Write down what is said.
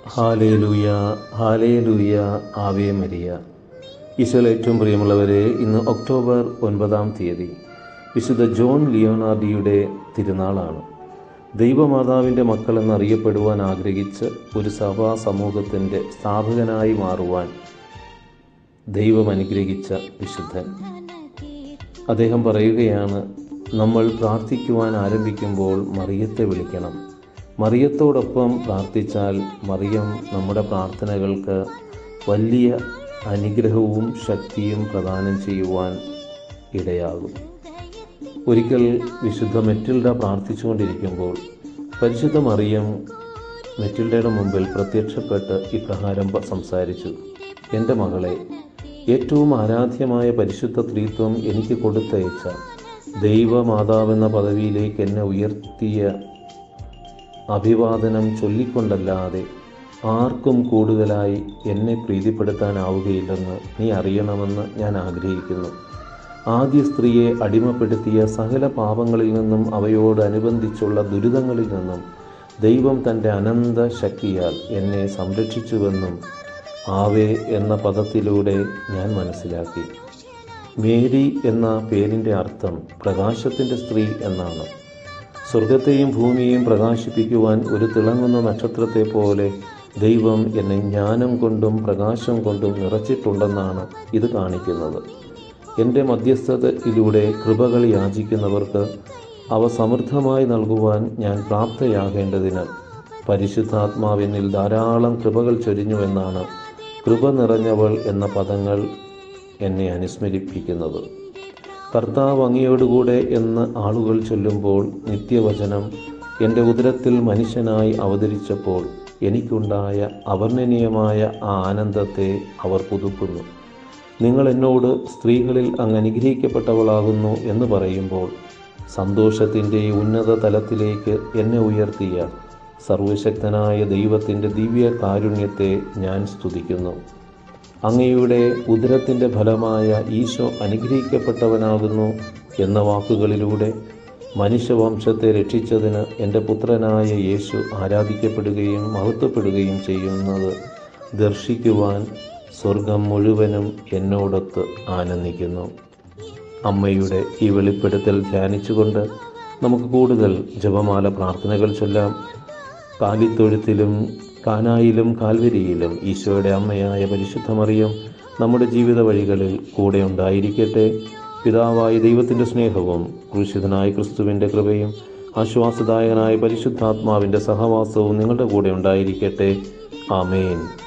hallelujah hallelujah Ave Maria ഈശോയിൽ ഏറ്റവും പ്രിയമുള്ളവരെ ഇന്ന് ഒക്ടോബർ ഒൻപതാം തീയതി വിശുദ്ധ ജോൺ ലിയോണാർഡിയുടെ തിരുനാളാണ് ദൈവമാതാവിൻ്റെ മക്കളെന്നറിയപ്പെടുവാൻ ആഗ്രഹിച്ച് ഒരു സഭാ സമൂഹത്തിൻ്റെ സ്ഥാപകനായി മാറുവാൻ ദൈവം അനുഗ്രഹിച്ച വിശുദ്ധൻ അദ്ദേഹം പറയുകയാണ് നമ്മൾ പ്രാർത്ഥിക്കുവാൻ ആരംഭിക്കുമ്പോൾ മറിയത്തെ വിളിക്കണം മറിയത്തോടൊപ്പം പ്രാർത്ഥിച്ചാൽ മറിയം നമ്മുടെ പ്രാർത്ഥനകൾക്ക് വലിയ അനുഗ്രഹവും ശക്തിയും പ്രദാനം ചെയ്യുവാൻ ഇടയാകും ഒരിക്കൽ വിശുദ്ധ മെറ്റിൽഡ പ്രാർത്ഥിച്ചുകൊണ്ടിരിക്കുമ്പോൾ പരിശുദ്ധ മറിയം മെറ്റിൽഡയുടെ മുമ്പിൽ പ്രത്യക്ഷപ്പെട്ട് ഇപ്രകാരം പ- സംസാരിച്ചു എൻ്റെ മകളെ ഏറ്റവും ആരാധ്യമായ പരിശുദ്ധ ത്രീത്വം എനിക്ക് കൊടുത്തയച്ച ദൈവമാതാവെന്ന പദവിയിലേക്ക് എന്നെ ഉയർത്തിയ അഭിവാദനം ചൊല്ലിക്കൊണ്ടല്ലാതെ ആർക്കും കൂടുതലായി എന്നെ പ്രീതിപ്പെടുത്താനാവുകയില്ലെന്ന് നീ അറിയണമെന്ന് ഞാൻ ആഗ്രഹിക്കുന്നു ആദ്യ സ്ത്രീയെ അടിമപ്പെടുത്തിയ സകല പാപങ്ങളിൽ നിന്നും അവയോടനുബന്ധിച്ചുള്ള ദുരിതങ്ങളിൽ നിന്നും ദൈവം തൻ്റെ അനന്ത ശക്തിയാൽ എന്നെ സംരക്ഷിച്ചുവെന്നും ആവേ എന്ന പദത്തിലൂടെ ഞാൻ മനസ്സിലാക്കി മേരി എന്ന പേരിൻ്റെ അർത്ഥം പ്രകാശത്തിൻ്റെ സ്ത്രീ എന്നാണ് സ്വർഗത്തെയും ഭൂമിയെയും പ്രകാശിപ്പിക്കുവാൻ ഒരു തിളങ്ങുന്ന നക്ഷത്രത്തെ പോലെ ദൈവം എന്നെ ജ്ഞാനം കൊണ്ടും പ്രകാശം കൊണ്ടും നിറച്ചിട്ടുണ്ടെന്നാണ് ഇത് കാണിക്കുന്നത് എൻ്റെ മധ്യസ്ഥതയിലൂടെ കൃപകൾ യാചിക്കുന്നവർക്ക് അവ സമൃദ്ധമായി നൽകുവാൻ ഞാൻ പ്രാപ്തയാകേണ്ടതിന് പരിശുദ്ധാത്മാവെന്നിൽ ധാരാളം കൃപകൾ ചൊരിഞ്ഞുവെന്നാണ് കൃപ നിറഞ്ഞവൾ എന്ന പദങ്ങൾ എന്നെ അനുസ്മരിപ്പിക്കുന്നത് കർത്താവ് അങ്ങയോടുകൂടെ എന്ന് ആളുകൾ ചൊല്ലുമ്പോൾ നിത്യവചനം എൻ്റെ ഉദരത്തിൽ മനുഷ്യനായി അവതരിച്ചപ്പോൾ എനിക്കുണ്ടായ അവർണ്ണനീയമായ ആ ആനന്ദത്തെ അവർ പുതുക്കുന്നു നിങ്ങൾ എന്നോട് സ്ത്രീകളിൽ അങ്ങ് അനുഗ്രഹിക്കപ്പെട്ടവളാകുന്നു എന്ന് പറയുമ്പോൾ സന്തോഷത്തിൻ്റെ ഉന്നത തലത്തിലേക്ക് എന്നെ ഉയർത്തിയ സർവശക്തനായ ദൈവത്തിൻ്റെ ദിവ്യ കാരുണ്യത്തെ ഞാൻ സ്തുതിക്കുന്നു അങ്ങയുടെ ഉദരത്തിൻ്റെ ഫലമായ ഈശോ അനുഗ്രഹിക്കപ്പെട്ടവനാകുന്നു എന്ന വാക്കുകളിലൂടെ മനുഷ്യവംശത്തെ രക്ഷിച്ചതിന് എൻ്റെ പുത്രനായ യേശു ആരാധിക്കപ്പെടുകയും മഹത്വപ്പെടുകയും ചെയ്യുന്നത് ദർശിക്കുവാൻ സ്വർഗം മുഴുവനും എന്നോടൊത്ത് ആനന്ദിക്കുന്നു അമ്മയുടെ ഈ വെളിപ്പെടുത്തൽ ധ്യാനിച്ചുകൊണ്ട് നമുക്ക് കൂടുതൽ ജപമാല പ്രാർത്ഥനകൾ ചൊല്ലാം കാലിത്തൊഴുത്തിലും കാനായിലും കാൽവരിയിലും ഈശോയുടെ അമ്മയായ പരിശുദ്ധ മറിയം നമ്മുടെ ജീവിത വഴികളിൽ കൂടെ ഉണ്ടായിരിക്കട്ടെ പിതാവായ ദൈവത്തിൻ്റെ സ്നേഹവും ക്രൂശിതനായ ക്രിസ്തുവിൻ്റെ കൃപയും ആശ്വാസദായകനായ പരിശുദ്ധാത്മാവിൻ്റെ സഹവാസവും നിങ്ങളുടെ കൂടെ ഉണ്ടായിരിക്കട്ടെ ആമേൻ